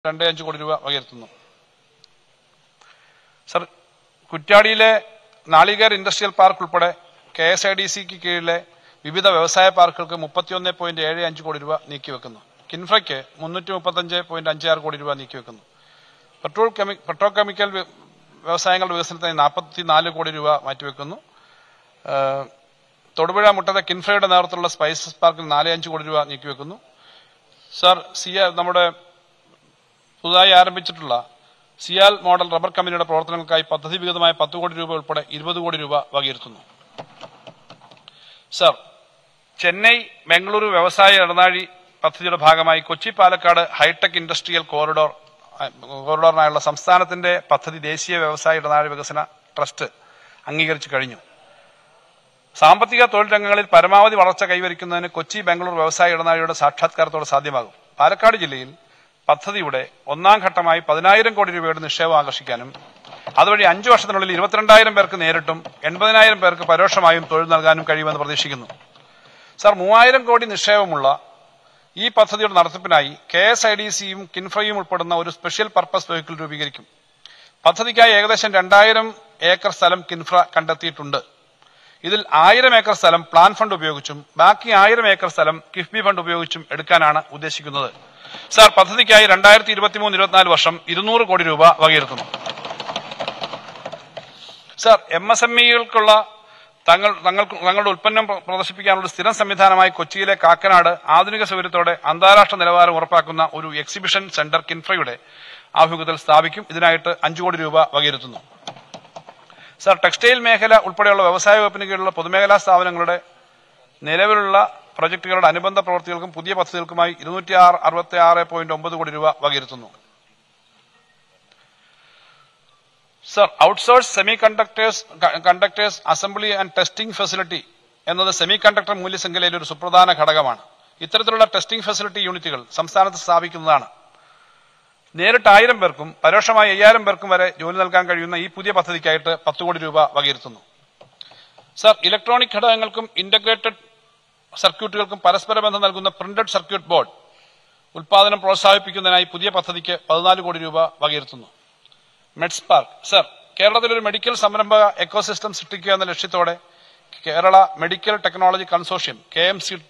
രണ്ട് അഞ്ച് കോടി രൂപ വകയിരുത്തുന്നു സർ കുറ്റ്യാടിയിലെ നാളികേർ ഇൻഡസ്ട്രിയൽ പാർക്ക് ഉൾപ്പെടെ കെ എസ് ഐ ഡി സിക്ക് കീഴിലെ വിവിധ വ്യവസായ പാർക്കുകൾക്ക് മുപ്പത്തിയൊന്ന് പോയിന്റ് ഏഴ് അഞ്ച് കോടി രൂപ നീക്കിവെക്കുന്നു കിൻഫ്രയ്ക്ക് മുന്നൂറ്റി മുപ്പത്തഞ്ച് പോയിന്റ് അഞ്ച് ആറ് കോടി രൂപ നീക്കിവെക്കുന്നു പെട്രോൾ കെമി പെട്രോ കെമിക്കൽ വ്യ- വ്യവസായങ്ങളുടെ വികസനത്തിന് നാൽപ്പത്തി നാല് കോടി രൂപ മാറ്റിവെക്കുന്നു ഏഹ്, തൊടുപുഴ മുട്ടത്തെ കിൻഫ്രയുടെ നേതൃത്വത്തിലുള്ള സ്പൈസസ് പാർക്കിൽ നാല് അഞ്ച് കോടി രൂപ നീക്കിവെക്കുന്നു സർ സിയ നമ്മുടെ പുതുതായി ആരംഭിച്ചിട്ടുള്ള സിയാൽ മോഡൽ റബ്ബർ കമ്പനിയുടെ പ്രവർത്തനങ്ങൾക്കായി പദ്ധതി വിഹിതമായ പത്ത് കോടി രൂപ ഉൾപ്പെടെ ഇരുപത് കോടി രൂപ വകയിരുത്തുന്നു സർ ചെന്നൈ ബംഗളൂരു വ്യവസായ ഇടനാഴി പദ്ധതിയുടെ ഭാഗമായി Kochi Palakkad hi tech industrial corridor uh, കോറിഡോറിനായുള്ള സംസ്ഥാനത്തിന്റെ പദ്ധതി ദേശീയ വ്യവസായ ഇടനാഴി വികസന ട്രസ്റ്റ് അംഗീകരിച്ചു കഴിഞ്ഞു സാമ്പത്തിക തൊഴിൽ രംഗങ്ങളിൽ പരമാവധി വളർച്ച കൈവരിക്കുന്നതിന് കൊച്ചി ബംഗളൂർ വ്യവസായ ഇടനാഴിയുടെ സാക്ഷാത്കാരത്തോടെ സാധ്യമാകും പാലക്കാട് ജില്ലയിൽ പദ്ധതിയുടെ ഒന്നാം ഘട്ടമായി പതിനായിരം കോടി രൂപയുടെ നിക്ഷേപം ആകർഷിക്കാനും അതുവഴി അഞ്ചു വർഷത്തിനുള്ളിൽ ഇരുപത്തിരണ്ടായിരം പേർക്ക് നേരിട്ടും എൺപതിനായിരം പേർക്ക് പരോക്ഷമായും തൊഴിൽ നൽകാനും കഴിയുമെന്ന് പ്രതീക്ഷിക്കുന്നു സർ മൂവായിരം കോടി നിക്ഷേപമുള്ള ഈ പദ്ധതിയുടെ നടത്തിപ്പിനായി കെ എസ് ഐ ഡി സിയും കിൻഫ്രയും ഉൾപ്പെടുന്ന ഒരു സ്പെഷ്യൽ പർപ്പസ് വെഹിക്കിൾ രൂപീകരിക്കും പദ്ധതിക്കായി ഏകദേശം രണ്ടായിരം ഏക്കർ സ്ഥലം കിൻഫ്ര കണ്ടെത്തിയിട്ടുണ്ട് ഇതിൽ ആയിരം ഏക്കർ സ്ഥലം പ്ലാൻ ഫണ്ട് ഉപയോഗിച്ചും ബാക്കി ആയിരം ഏക്കർ സ്ഥലം കിഫ്ബി ഫണ്ട് ഉപയോഗിച്ചും എടുക്കാനാണ് ഉദ്ദേശിക്കുന്നത് സാർ പദ്ധതിക്കായി രണ്ടായിരത്തി ഇരുപത്തിമൂന്ന് ഇരുപത്തിനാല് വർഷം ഇരുന്നൂറ് കോടി രൂപ വകയിരുത്തുന്നു സാർ എം എസ് എം ഇകൾക്കുള്ള തങ്ങൾ തങ്ങൾക്ക് തങ്ങളുടെ ഉൽപ്പന്നം പ്ര- പ്രദർശിപ്പിക്കാനുള്ള ഒരു സ്ഥിരം സംവിധാനമായി കൊച്ചിയിലെ കാക്കനാട് ആധുനിക സൗകര്യത്തോടെ അന്താരാഷ്ട്ര നിലവാരം ഉറപ്പാക്കുന്ന ഒരു എക്സിബിഷൻ സെന്റർ കിൻഫ്രയുടെ ആഭിമുഖ്യത്തിൽ സ്ഥാപിക്കും ഇതിനായിട്ട് അഞ്ചു കോടി രൂപ വകയിരുത്തുന്നു സാർ ടെക്സ്റ്റൈൽ മേഖല ഉൾപ്പെടെയുള്ള വ്യവസായ വകുപ്പിന് കീഴിലുള്ള പൊതുമേഖലാ സ്ഥാപനങ്ങളുടെ നിലവിലുള്ള പ്രൊജക്ടുകളുടെ അനുബന്ധ പ്രവൃത്തികൾക്കും പുതിയ പദ്ധതികൾക്കുമായി ഇരുന്നൂറ്റി ആറ് അറുപത്തി ആറ് പോയിന്റ് ഒമ്പത് കോടി രൂപ വകയിരുത്തുന്നു sir outsource semiconductors conductors assembly and testing facility എന്നത് സെമി കണ്ടക്ടർ മൂല്യശൃംഖലയിലെ ഒരു സുപ്രധാന ഘടകമാണ് ഇത്തരത്തിലുള്ള ടെസ്റ്റിംഗ് ഫെസിലിറ്റി യൂണിറ്റുകൾ സംസ്ഥാനത്ത് സ്ഥാപിക്കുന്നതാണ് നേരിട്ട് ആയിരം പേർക്കും പരോക്ഷമായി അയ്യായിരം പേർക്കും വരെ ജോലി നൽകാൻ കഴിയുന്ന ഈ പുതിയ പദ്ധതിക്കായിട്ട് പത്ത് കോടി രൂപ വകയിരുത്തുന്നു സർ ഇലക്ട്രോണിക് ഘടകങ്ങൾക്കും ഇന്റഗ്രേറ്റഡ് സർക്യൂട്ടുകൾക്കും പരസ്പര ബന്ധം നൽകുന്ന പ്രിന്റഡ് സർക്യൂട്ട് ബോർഡ് ഉൽപാദനം പ്രോത്സാഹിപ്പിക്കുന്നതിനായി പുതിയ പദ്ധതിക്ക് പതിനാല് കോടി രൂപ വകയിരുത്തുന്നു മെഡ്സ് പാർക്ക് സർ കേരളത്തിൽ ഒരു മെഡിക്കൽ സംരംഭക എക്കോസിസ്റ്റം സൃഷ്ടിക്കുക എന്ന ലക്ഷ്യത്തോടെ Kerala medical technology consortium K M C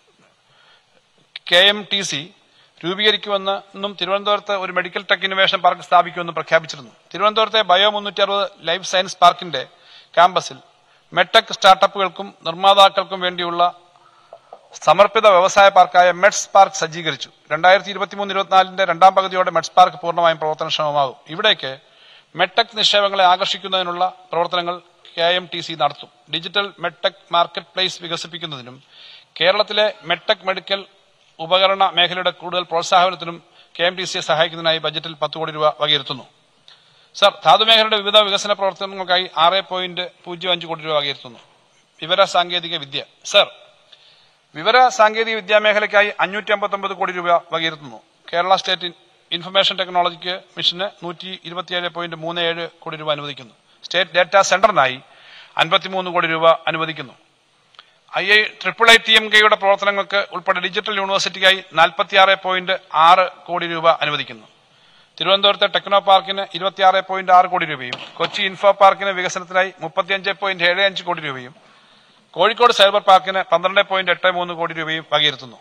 K M T C രൂപീകരിക്കുമെന്നും തിരുവനന്തപുരത്ത് ഒരു മെഡിക്കൽ ടെക് ഇന്നോവേഷൻ പാർക്ക് സ്ഥാപിക്കുമെന്നും പ്രഖ്യാപിച്ചിരുന്നു തിരുവനന്തപുരത്തെ ബയോ മുന്നൂറ്റി അറുപത് ലൈഫ് സയൻസ് പാർക്കിന്റെ ക്യാമ്പസിൽ മെഡ്ടെക് സ്റ്റാർട്ടപ്പുകൾക്കും നിർമ്മാതാക്കൾക്കും വേണ്ടിയുള്ള സമർപ്പിത വ്യവസായ പാർക്കായ മെഡ്സ് പാർക്ക് സജ്ജീകരിച്ചു രണ്ടായിരത്തി ഇരുപത്തിമൂന്ന് ഇരുപത്തിനാലിന്റെ രണ്ടാം പകുതിയോടെ മെഡ്സ് പാർക്ക് പൂർണ്ണമായും പ്രവർത്തനക്ഷമമാകും ഇവിടേക്ക് മെഡ്ടെക് നിക്ഷേപങ്ങളെ ആകർഷിക്കുന്നതിനുള്ള പ്രവർത്തനങ്ങൾ കെ എം ടി സി നടത്തും ഡിജിറ്റൽ മെഡ്ടെക് മാർക്കറ്റ് പ്ലേസ് വികസിപ്പിക്കുന്നതിനും കേരളത്തിലെ മെഡ്ടെക് മെഡിക്കൽ ഉപകരണ മേഖലയുടെ കൂടുതൽ പ്രോത്സാഹനത്തിനും കെ എം ടി സിയെ സഹായിക്കുന്നതിനായി ബജറ്റിൽ പത്ത് കോടി രൂപ വകയിരുത്തുന്നു സർ ധാതുമേഖലയുടെ വിവിധ വികസന പ്രവർത്തനങ്ങൾക്കായി ആറ് പോയിന്റ് പൂജ്യം അഞ്ച് കോടി രൂപ വകയിരുത്തുന്നു വിവര സാങ്കേതിക വിദ്യ സർ വിവര സാങ്കേതിക വിദ്യാമേഖലയ്ക്കായി അഞ്ഞൂറ്റി അമ്പത്തൊമ്പത് കോടി രൂപ വകയിരുത്തുന്നു കേരള സ്റ്റേറ്റ് ഇൻഫർമേഷൻ ടെക്നോളജിക്ക് മിഷന് നൂറ്റി ഇരുപത്തിയേഴ് പോയിന്റ് മൂന്ന് ഏഴ് കോടി രൂപ അനുവദിക്കുന്നു സ്റ്റേറ്റ് ഡാറ്റാ സെന്ററിനായി അൻപത്തിമൂന്ന് കോടി രൂപ അനുവദിക്കുന്നു I I triple I T M കെയുടെ പ്രവർത്തനങ്ങൾക്ക് ഉൾപ്പെടെ ഡിജിറ്റൽ യൂണിവേഴ്സിറ്റിക്കായി നാൽപ്പത്തിയാറ് പോയിന്റ് ആറ് കോടി രൂപ അനുവദിക്കുന്നു തിരുവനന്തപുരത്തെ ടെക്നോ പാർക്കിന് ഇരുപത്തിയാറ് പോയിന്റ് ആറ് കോടി രൂപയും കൊച്ചി ഇൻഫോ പാർക്കിന് വികസനത്തിനായി മുപ്പത്തിയഞ്ച് പോയിന്റ് ഏഴ് അഞ്ച് കോടി രൂപയും കോഴിക്കോട് സൈബർ പാർക്കിന് പന്ത്രണ്ട് പോയിന്റ് എട്ട് മൂന്ന് കോടി രൂപയും വകയിരുത്തുന്നു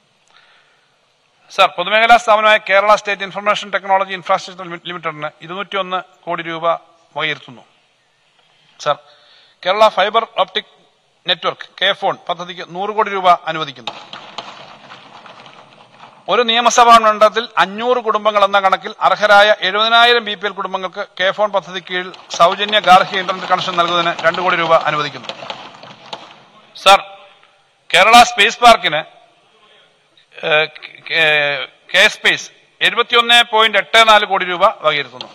സർ പൊതുമേഖലാ സ്ഥാപനമായ Kerala state information technology infrastructure ലിമിറ്റഡിന് ഇരുന്നൂറ്റിയൊന്ന് കോടി രൂപ വകയിരുത്തുന്നു sir Kerala fibre optic network K phone പദ്ധതിക്ക് നൂറ് കോടി രൂപ അനുവദിക്കുന്നു ഒരു നിയമസഭാ മണ്ഡലത്തിൽ അഞ്ഞൂറ് കുടുംബങ്ങൾ എന്ന കണക്കിൽ അർഹരായ എഴുപതിനായിരം ബി പി എൽ കുടുംബങ്ങൾക്ക് കെ ഫോൺ പദ്ധതി കീഴിൽ സൗജന്യ ഗാർഹിക ഇന്റർനെറ്റ് കണക്ഷൻ നൽകുന്നതിന് രണ്ട് കോടി രൂപ അനുവദിക്കുന്നു സർ കേരള സ്പേസ് പാർക്കിന് ഏഹ്, കെ- കെ സ്പേസ് എഴുപത്തിയൊന്ന് പോയിന്റ് എട്ട് നാല് കോടി രൂപ വകയിരുത്തുന്നു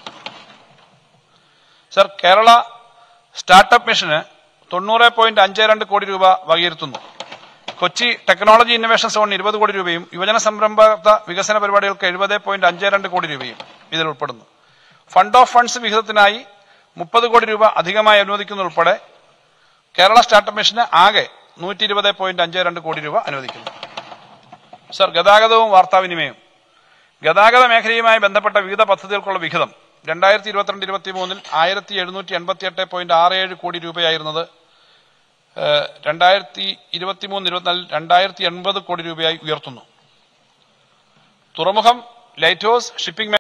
സർ കേരള സ്റ്റാർട്ടപ്പ് മിഷന് തൊണ്ണൂറ് പോയിന്റ് അഞ്ച് രണ്ട് കോടി രൂപ വകയിരുത്തുന്നു കൊച്ചി ടെക്നോളജി ഇന്നൊവേഷൻ സോണിന് ഇരുപത് കോടി രൂപയും യുവജന സംരംഭകത്വ വികസന പരിപാടികൾക്ക് എഴുപത് പോയിന്റ് അഞ്ച് രണ്ട് കോടി രൂപയും ഇതിൽ ഉൾപ്പെടുന്നു ഫണ്ട് ഓഫ് ഫണ്ട്സ് വിഹിതത്തിനായി മുപ്പത് കോടി രൂപ അധികമായി അനുവദിക്കുന്നതുൾപ്പെടെ കേരള സ്റ്റാർട്ടപ്പ് മിഷന് ആകെ നൂറ്റി ഇരുപത് പോയിന്റ് അഞ്ച് രണ്ട് കോടി രൂപ അനുവദിക്കുന്നു സർ ഗതാഗതവും വാർത്താവിനിമയവും ഗതാഗത മേഖലയുമായി ബന്ധപ്പെട്ട വിവിധ പദ്ധതികൾക്കുള്ള വിഹിതം രണ്ടായിരത്തി ഇരുപത്തിരണ്ട് ഇരുപത്തി മൂന്നിൽ ആയിരത്തി എഴുന്നൂറ്റി എൺപത്തി എട്ട് പോയിന്റ് ആറ് ഏഴ് കോടി രൂപയായിരുന്നത് ഏഹ്, രണ്ടായിരത്തി ഇരുപത്തി മൂന്ന് ഇരുപത്തിനാലിൽ രണ്ടായിരത്തി എൺപത് കോടി രൂപയായി ഉയർത്തുന്നു തുറമുഖം ലൈറ്റ് ഹൗസ് ഷിപ്പിംഗ്